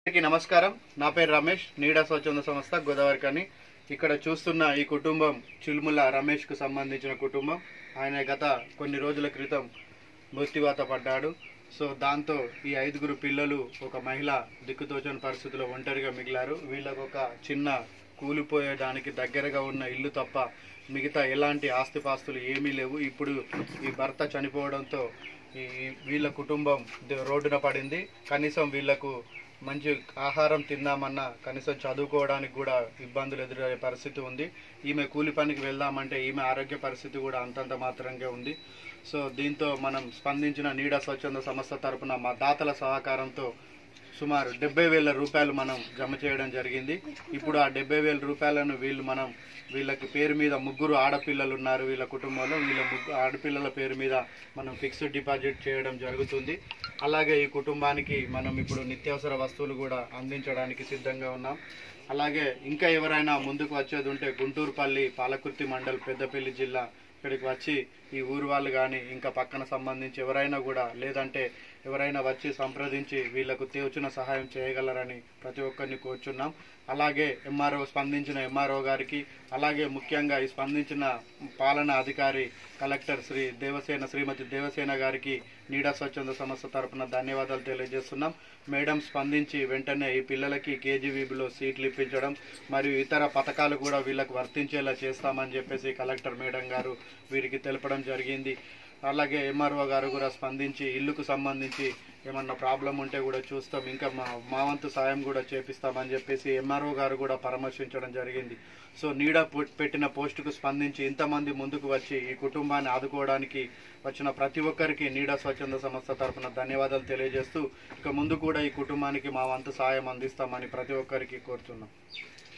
అందరికీ నమస్కారం నా పేరు రమేష్ నీడా స్వచ్ఛంద సంస్థ గోదావరి కని ఇక్కడ చూస్తున్న ఈ కుటుంబం చిలుముల రమేష్ కు సంబంధించిన కుటుంబం ఆయన గత కొన్ని రోజుల క్రితం మృత్యువాత పడ్డాడు సో దాంతో ఈ ఐదుగురు పిల్లలు ఒక మహిళ దిక్కుతోచని పరిస్థితిలో ఒంటరిగా మిగిలారు వీళ్ళకు ఒక చిన్న కూలిపోయేదానికి దగ్గరగా ఉన్న ఇల్లు తప్ప మిగతా ఎలాంటి ఆస్తిపాస్తులు ఏమీ లేవు ఇప్పుడు ఈ భర్త చనిపోవడంతో ఈ వీళ్ళ కుటుంబం ద- రోడ్డున పడింది కనీసం వీళ్ళకు మంచి ఆహారం తిందామన్నా కనీసం చదువుకోవడానికి కూడా ఇబ్బందులు ఎదురయ్యే పరిస్థితి ఉంది ఈమె కూలి పనికి వెళ్దామంటే ఈమె ఆరోగ్య పరిస్థితి కూడా అంతంత మాత్రంగా ఉంది సో దీంతో మనం స్పందించిన నీడా స్వచ్ఛంద సంస్థ తరపున మా దాతల సహకారంతో సుమారు డెబ్బై వేల రూపాయలు మనం జమ చేయడం జరిగింది ఇప్పుడు ఆ డెబ్బై వేల రూపాయలను వీళ్ళు మనం వీళ్ళకి పేరు మీద ముగ్గురు ఆడపిల్లలు ఉన్నారు వీళ్ళ కుటుంబంలో వీళ్ళ ముగ్గురు ఆడపిల్లల పేరు మీద మనం ఫిక్స్డ్ డిపాజిట్ చేయడం జరుగుతుంది అలాగే ఈ కుటుంబానికి మనం ఇప్పుడు నిత్యావసర వస్తువులు కూడా అందించడానికి సిద్ధంగా ఉన్నాం అలాగే ఇంకా ఎవరైనా ముందుకు వచ్చేది ఉంటే గుంటూరుపల్లి పాలకుర్తి మండల్ పెద్దపల్లి జిల్లా ఇక్కడికి వచ్చి ఈ ఊరు వాళ్ళు కానీ ఇంకా పక్కన సంబంధించి ఎవరైనా కూడా లేదంటే ఎవరైనా వచ్చి సంప్రదించి వీళ్ళకు తేవచ్చిన సహాయం చేయగలరని ప్రతి ఒక్కరిని కోరుచున్నాం అలాగే ఎంఆర్ఓ స్పందించిన ఎంఆర్ఓ గారికి అలాగే ముఖ్యంగా ఈ స్పందించిన పాలనా అధికారి కలెక్టర్ శ్రీ దేవసేన శ్రీమతి దేవసేన గారికి నీడా స్వచ్ఛంద సంస్థ తరపున ధన్యవాదాలు తెలియజేస్తున్నాం మేడం స్పందించి వెంటనే ఈ పిల్లలకి కేజీవీబీలో సీట్లు ఇప్పించడం మరియు ఇతర పథకాలు కూడా వీళ్ళకు వర్తించేలా చేస్తామని చెప్పేసి కలెక్టర్ మేడం గారు వీరికి తెలపడం జరిగింది అలాగే ఎంఆర్ఓ గారు కూడా స్పందించి ఇల్లుకు సంబంధించి ఏమన్నా ప్రాబ్లం ఉంటే కూడా చూస్తాం ఇంకా మా మా వంతు సాయం కూడా చేపిస్తామని చెప్పేసి ఎంఆర్ఓ గారు కూడా పరామర్శించడం జరిగింది సో నీడా పు- పెట్టిన పోస్టుకు స్పందించి ఇంతమంది ముందుకు వచ్చి ఈ కుటుంబాన్ని ఆదుకోవడానికి వచ్చిన ప్రతి ఒక్కరికి నీడా స్వచ్ఛంద సంస్థ తరపున ధన్యవాదాలు తెలియజేస్తూ ఇక ముందు కూడా ఈ కుటుంబానికి మా వంతు సాయం అందిస్తామని ప్రతి ఒక్కరికి కోరుతున్నాం